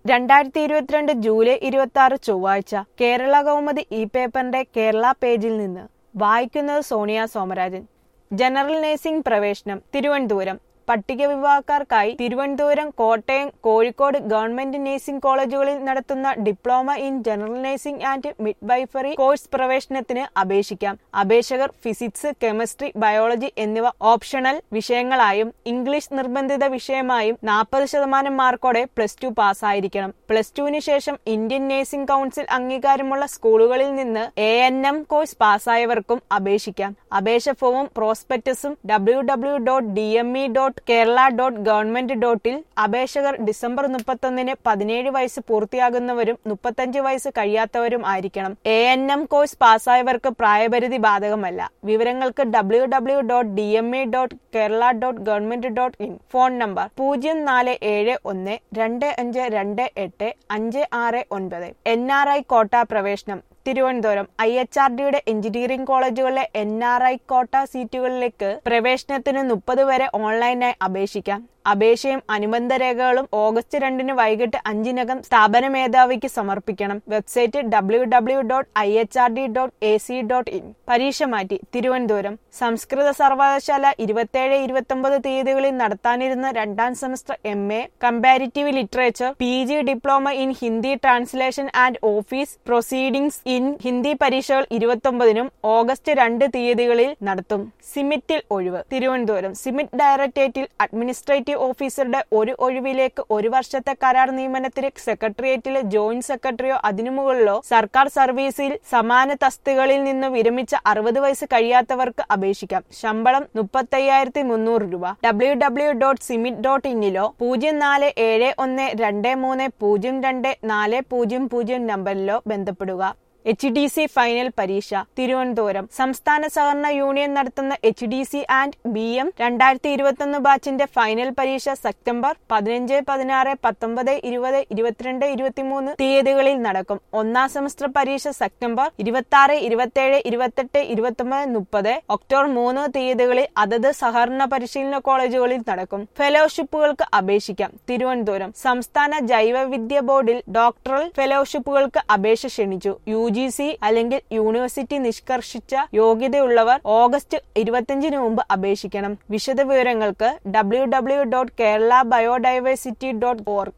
രണ്ടായിരത്തി ഇരുപത്തിരണ്ട് ജൂലൈ ഇരുപത്തി ആറ് ചൊവ്വാഴ്ച കേരള കൗമുദി ഇ പേപ്പറിന്റെ കേരള പേജിൽ നിന്ന് വായിക്കുന്നത് സോണിയ സോമരാജൻ ജനറൽ നഴ്സിംഗ് പ്രവേശനം തിരുവനന്തപുരം പട്ടിക വിഭാഗക്കാർക്കായി തിരുവനന്തപുരം കോട്ടയം കോഴിക്കോട് ഗവൺമെന്റ് നഴ്സിംഗ് കോളേജുകളിൽ നടത്തുന്ന diploma in general nursing and midwifery course പ്രവേശനത്തിന് അപേക്ഷിക്കാം അപേക്ഷകർ ഫിസിക്സ് കെമിസ്ട്രി ബയോളജി എന്നിവ ഓപ്ഷണൽ വിഷയങ്ങളായും ഇംഗ്ലീഷ് നിർബന്ധിത വിഷയമായും നാൽപ്പത് ശതമാനം മാർക്കോടെ പ്ലസ് ടു പാസ്സായിരിക്കണം പ്ലസ് ടുവിന് ശേഷം ഇന്ത്യൻ നഴ്സിംഗ് കൗൺസിൽ അംഗീകാരമുള്ള സ്കൂളുകളിൽ നിന്ന് എ എൻ എം കോഴ്സ് പാസ്സായവർക്കും അപേക്ഷിക്കാം അപേക്ഷ ഫോമും പ്രോസ്പെക്ടസും W W dot D M E dot Kerala dot government ഡോട്ടിൽ അപേക്ഷകർ ഡിസംബർ മുപ്പത്തൊന്നിന് പതിനേഴ് വയസ്സ് പൂർത്തിയാകുന്നവരും മുപ്പത്തഞ്ച് വയസ്സ് കഴിയാത്തവരും ആയിരിക്കണം എ എൻ എം കോഴ്സ് പാസ്സായവർക്ക് പ്രായപരിധി ബാധകമല്ല വിവരങ്ങൾക്ക് W W dot D M E dot Kerala dot government dot in phone number പൂജ്യം നാല് ഏഴ് ഒന്ന് രണ്ട് അഞ്ച് രണ്ട് എട്ട് അഞ്ച് ആറ് ഒൻപത് എൻ ആർ ഐ കോട്ട പ്രവേശനം തിരുവനന്തപുരം ഐ എച്ച് ആർ ഡിയുടെ എഞ്ചിനീയറിംഗ് കോളേജുകളിലെ എൻ ആർ ഐ കോട്ട സീറ്റുകളിലേക്ക് പ്രവേശനത്തിന് മുപ്പത് വരെ ഓൺലൈനായി അപേക്ഷിക്കാം അപേക്ഷയും അനുബന്ധ രേഖകളും ഓഗസ്റ്റ് രണ്ടിന് വൈകിട്ട് അഞ്ചിനകം സ്ഥാപന മേധാവിക്ക് സമർപ്പിക്കണം website W W dot I H R D dot A C dot in പരീക്ഷ മാറ്റി തിരുവനന്തപുരം സംസ്കൃത സർവകലാശാല ഇരുപത്തേഴ് ഇരുപത്തൊമ്പത് തീയതികളിൽ നടത്താനിരുന്ന രണ്ടാം semester M A comparative literature P G diploma in Hindi translation and office proceedings in Hindi പരീക്ഷകൾ ഇരുപത്തൊമ്പതിനും ഓഗസ്റ്റ് രണ്ട് തീയതികളിൽ നടത്തും സിമിറ്റിൽ ഒഴിവ് തിരുവനന്തപുരം സിമിറ്റ് ഡയറക്ടറേറ്റിൽ അഡ്മിനിസ്ട്രേറ്റീവ് ഓഫീസറുടെ ഒരു ഒഴിവിലേക്ക് ഒരു വർഷത്തെ കരാർ നിയമനത്തിന് സെക്രട്ടേറിയറ്റിലെ ജോയിന്റ് സെക്രട്ടറിയോ അതിനു മുകളിലോ സർക്കാർ സർവീസിൽ സമാന തസ്തികളിൽ നിന്ന് വിരമിച്ച അറുപത് വയസ്സ് കഴിയാത്തവർക്ക് അപേക്ഷിക്കാം ശമ്പളം മുപ്പത്തയ്യായിരത്തി മുന്നൂറ് രൂപ W W dot cmet dot ഇന്നിലോ പൂജ്യം നാല് ഏഴ് ഒന്ന് രണ്ട് മൂന്ന് പൂജ്യം രണ്ട് നാല് പൂജ്യം പൂജ്യം നമ്പറിലോ ബന്ധപ്പെടുക എച്ച് ഡി സി ഫൈനൽ പരീക്ഷ തിരുവനന്തപുരം സംസ്ഥാന സഹകരണ യൂണിയൻ നടത്തുന്ന H D C and B M രണ്ടായിരത്തി ഇരുപത്തൊന്ന് ബാച്ചിന്റെ ഫൈനൽ പരീക്ഷ സെപ്റ്റംബർ പതിനഞ്ച് പതിനാറ് പത്തൊമ്പത് ഇരുപത് ഇരുപത്തിരണ്ട് ഇരുപത്തിമൂന്ന് തീയതികളിൽ നടക്കും ഒന്നാം സെമസ്റ്റർ പരീക്ഷ സെപ്റ്റംബർ ഇരുപത്തി ആറ് ഇരുപത്തിയേഴ് ഇരുപത്തെട്ട് ഇരുപത്തൊമ്പത് മുപ്പത് ഒക്ടോബർ മൂന്ന് തീയതികളിൽ അതത് സഹകരണ പരിശീലന കോളേജുകളിൽ നടക്കും ഫെലോഷിപ്പുകൾക്ക് അപേക്ഷിക്കാം തിരുവനന്തപുരം സംസ്ഥാന ജൈവവിദ്യ ബോർഡിൽ ഡോക്ടറൽ ഫെലോഷിപ്പുകൾക്ക് അപേക്ഷ ക്ഷണിച്ചു യു ജി സി അല്ലെങ്കിൽ യൂണിവേഴ്സിറ്റി നിഷ്കർഷിച്ച യോഗ്യതയുള്ളവർ ഓഗസ്റ്റ് ഇരുപത്തിയഞ്ചിന് മുമ്പ് അപേക്ഷിക്കണം വിശദവിവരങ്ങൾക്ക് W W dot Kerala biodiversity dot org